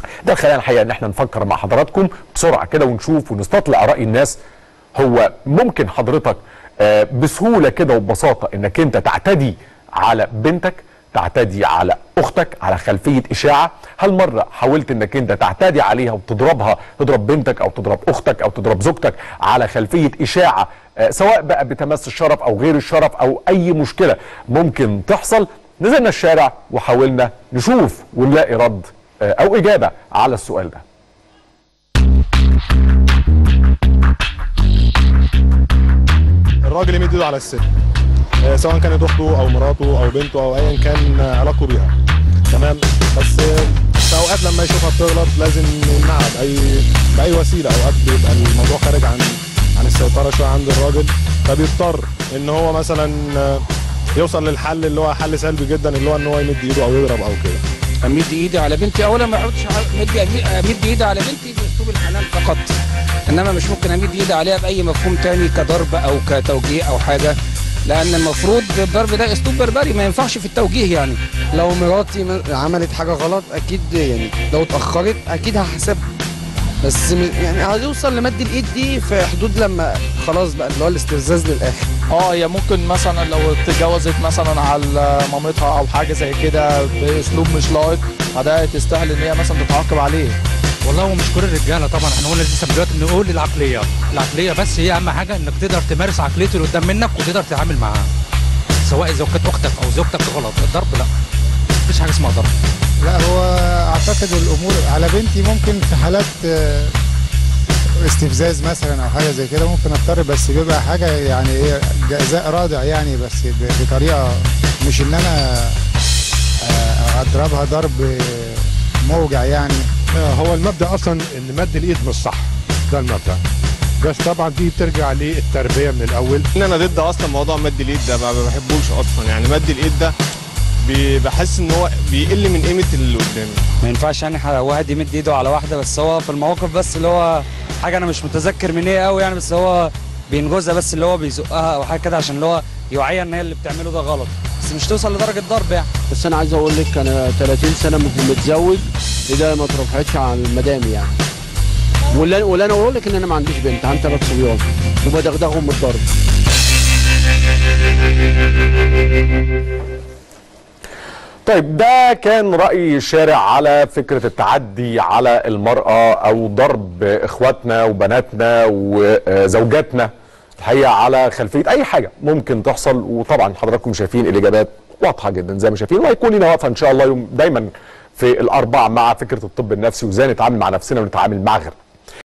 ده خلينا الحقيقه ان احنا نفكر مع حضراتكم بسرعه كده ونشوف ونستطلع اراء الناس هو ممكن حضرتك آه، بسهوله كده وببساطه انك انت تعتدي على بنتك تعتدي على اختك على خلفيه اشاعه هل مره حاولت انك انت تعتدي عليها وتضربها تضرب بنتك او تضرب اختك او تضرب زوجتك على خلفيه اشاعه آه، سواء بقى بتمس الشرف او غير الشرف او اي مشكله ممكن تحصل نزلنا الشارع وحاولنا نشوف ونلاقي رد آه، او اجابه على السؤال ده الراجل يمد ايده على الست آه، سواء كانت اخته او مراته او بنته او ايا كان آه، علاقته بيها تمام بس آه، في اوقات لما يشوفها بتغلط لازم يمنعها باي باي وسيله اوقات بيبقى الموضوع خارج عن عن السيطره شويه عند الراجل فبيضطر ان هو مثلا آه، يوصل للحل اللي هو حل سلبي جدا اللي هو ان هو يمد ايده او يضرب او كده امد ايدي على بنتي اولا ما اقعدش امد امد ايدي على بنتي باسلوب الحنان فقط انما مش ممكن امد ايدي عليها باي مفهوم تاني كضرب او كتوجيه او حاجه لان المفروض الضرب ده اسلوب بربري ما ينفعش في التوجيه يعني لو مراتي م- عملت حاجه غلط اكيد يعني لو اتاخرت اكيد هحاسبها بس م- يعني هيوصل لمد الايد دي في حدود لما خلاص بقى اللي هو الاستفزاز للاخر اه هي ممكن مثلا لو اتجوزت مثلا على مامتها او حاجه زي كده باسلوب مش لائق فده تستاهل ان هي مثلا تتعاقب عليه والله هو مش كل الرجاله طبعا احنا قلنا لسه دلوقتي بنقول العقليه العقليه بس هي اهم حاجه انك تقدر تمارس عقليه اللي قدام منك وتقدر تتعامل معاها سواء اذا كانت اختك او زوجتك غلط الضرب لا مفيش حاجه اسمها ضرب لا هو اعتقد الامور على بنتي ممكن في حالات آه، استفزاز مثلا او حاجه زي كده ممكن اضطر بس بيبقى حاجه يعني ايه جزاء رادع يعني بس ب- بطريقه مش ان انا آه، اضربها ضرب موجع يعني هو المبدا اصلا ان مد الايد مش صح ده المبدا بس طبعا دي بترجع للتربيه من الاول ان انا ضد اصلا موضوع مد الايد ده ما ما بحبوش اصلا يعني مد الايد ده بي- بحس ان هو بيقل من قيمه اللي قدامي ما ينفعش يعني ح- واحد يمد ايده على واحده بس هو في المواقف بس اللي هو حاجه انا مش متذكر من ايه قوي يعني بس هو بينجزها بس اللي هو بيزقها او حاجه كده عشان اللي هو يوعيها ان هي اللي بتعمله ده غلط بس مش توصل لدرجه ضرب يعني بس انا عايز اقول لك انا 30 سنه مت- متزوج ايديا ما اترفعتش عن المدام يعني واللي واللي انا اقول لك ان انا ما عنديش بنت عندي ثلاث صبيان وبدغدغهم بالضرب طيب ده كان رأي الشارع على فكرة التعدي على المرأة أو ضرب إخواتنا وبناتنا وزوجاتنا الحقيقة على خلفية أي حاجة ممكن تحصل وطبعا حضراتكم شايفين الإجابات واضحة جدا زي ما شايفين وهيكون لنا وقفة إن شاء الله يوم دايما في الأربع مع فكرة الطب النفسي وإزاي نتعامل مع نفسنا ونتعامل مع غيرنا